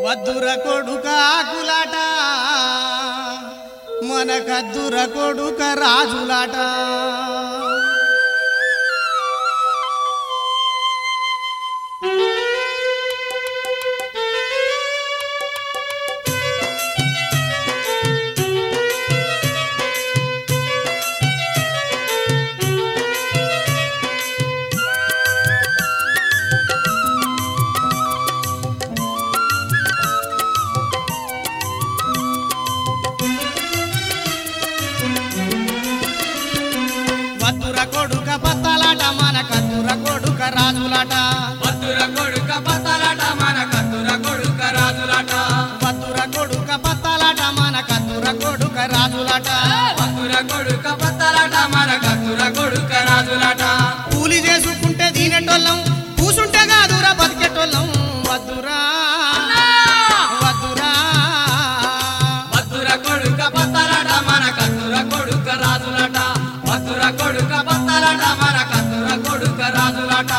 వద్దుర కొడుక ఆకులాట మన కద్దుర కొడుక రాజులాట వద్దుర కొడుక బత్తలాట మన కద్దుర కొడుక రాజులాట మధుర కొడుక పతలాట మన కత్తుర కొడుక రాజులాట వద్దుర కొడుక బత్తలాట మన కద్దుర కొడుక రాజులాట మధుర కొడుక పతలాట మన కత్తుర కొడుక రాజులాట కూలి చేసుకుంటే దీనెటోళ్ళం కూసుంటే కాదురా బతికెటోళ్ళం వద్దురా వద్దురా మధుర కొడుక పతలాట మన కత్తుర కొడుక రాజులాట మధుర కొడుక పతలాట మన కత్తుర కొడుక రాజులాట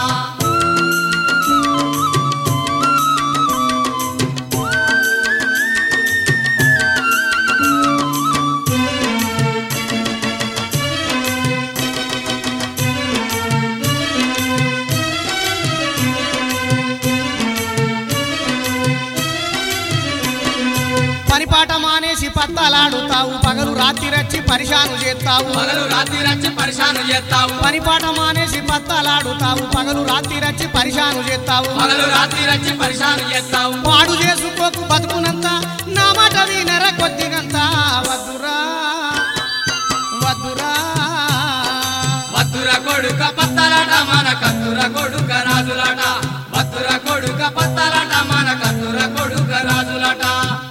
పనిపాట మానేసి పత్తలాడుతావు పగలు రాత్రి రచ్చి పరిశాను చేస్తావు పగలు రాత్రి రచ్చి పరిశాను చేస్తావు పనిపాట మానేసి పత్తలాడుతావు పగలు రాత్రి రచ్చి పరిశాను చేస్తావు పగలు రాత్రి రచ్చి పరిశాను చేస్తావు పాడు చేసుకోకు బతుకునంత నా మాట వినర కొద్దిగంత వద్దురా వద్దురా మధుర కొడుక పత్తలాట మన కత్తుర కొడుక రాజులాట మధుర కొడుక పత్తలాట మన కత్తుర కొడుక రాజులాట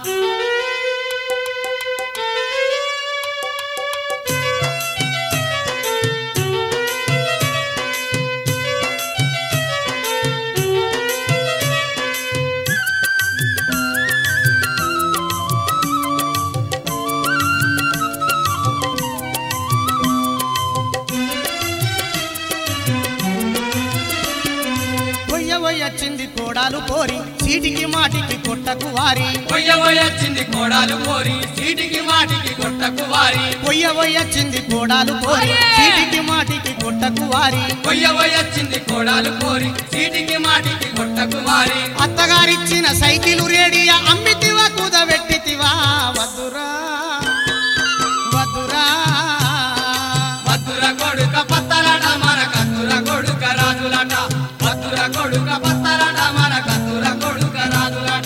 పొయ్య వచ్చింది కోడాలు కోరి చీటికి మాటికి కొట్టకు వారి పొయ్య వచ్చింది కోడాలు కోరి సీటికి మాటికి కొట్టకు వారి పొయ్య వచ్చింది కోడాలు కోరి చీటికి మాటికి కొట్టకు వారి పొయ్య వచ్చింది కోడాలు కోరి సీటికి మాటికి కొట్టకు వారి అత్తగారిచ్చిన సైకిలు రేడియా అమ్మితివా కుదబెట్టితివా వద్దురా వద్దురా మధుర కొడుక పత్తలాట మన కత్తుర కొడుక రాజులాట మధుర కొడుక పత్తలాట మన కత్తుర కొడుక రాజులాట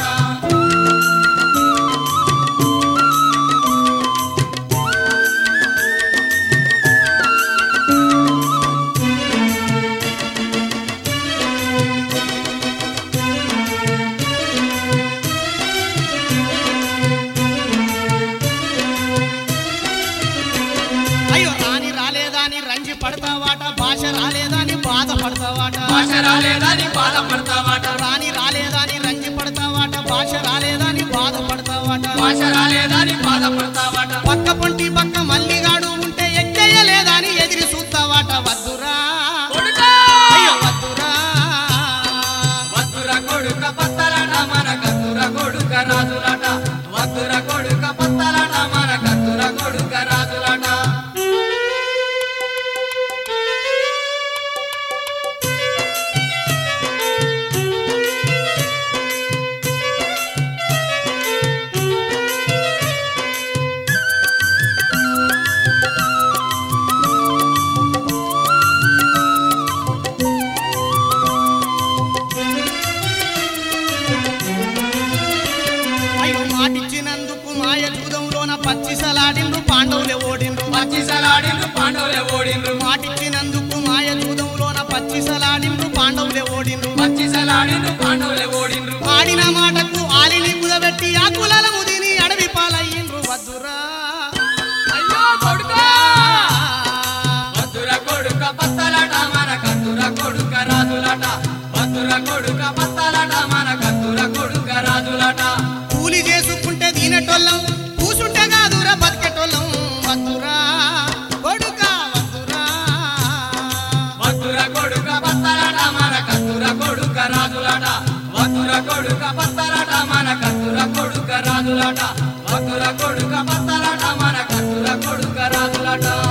అయ్యో రాని రాలేదాని రంజి పడతావాట భాష రాలేదాని బాధపడతావాట భాష రాలేదని బాధపడతావాట రాని రాలేదాని రంజి పడతావాట భాష రాలేదాని బాధపడతావాట భాష రాలేదని బాధపడతావాట పక్క పొంటి పక్క మల్లిగాడు ఉంటే ఎక్కేయలేదాని ఎదిరి చూస్తావాట వద్దురా కొడుకా! అయ్యో వద్దురా మధుర కొడుక పత్తలాట మన కత్తుర కొడుక రాజులాట మధుర కొడుక పత్తలాట మన కత్తుర కొడుక రాజులాట అయ్యో మాటిచ్చినందుకు మాయ జూదంలోన పచ్చిసలాడిండ్రు పాండవులే ఓడిండ్రు పచ్చిసలాడిండ్రు పాండవులే ఓడిండ్రు మాటిచ్చినందుకు మాయ జూదంలోన పచ్చిసలాడిండ్రు పాండవులే ఓడిండ్రు పచ్చిసలాడిండ్రు పాండవులే ఓడిండ్రు ఆడిన మాటకు ఆలిని కుదబెట్టి ఆ కులాల ముదిని అడవి పాలయ్యిండ్రు వద్దురా అయ్యో కొడుకా మధుర కొడుక పత్తలాట మన కత్తుర కొడుక రాజులాట మధుర కొడుక పత్తలాట మన కత్తుర కొడుక రాజులాట కూలి చేసుకుంటే దీనటోళ్ళం కూసుంటే కాదురా బతికెటోళ్ళం వద్దురా కొడుక వద్దురా మధుర కొడుక పత్తలాట మన కత్తుర కొడుక రాజులాట మధుర కొడుక పత్తలాట మన కత్తుర రాజులట భక్తుల కొడుక బత్తలట మన కత్తుల కొడుక రాజులట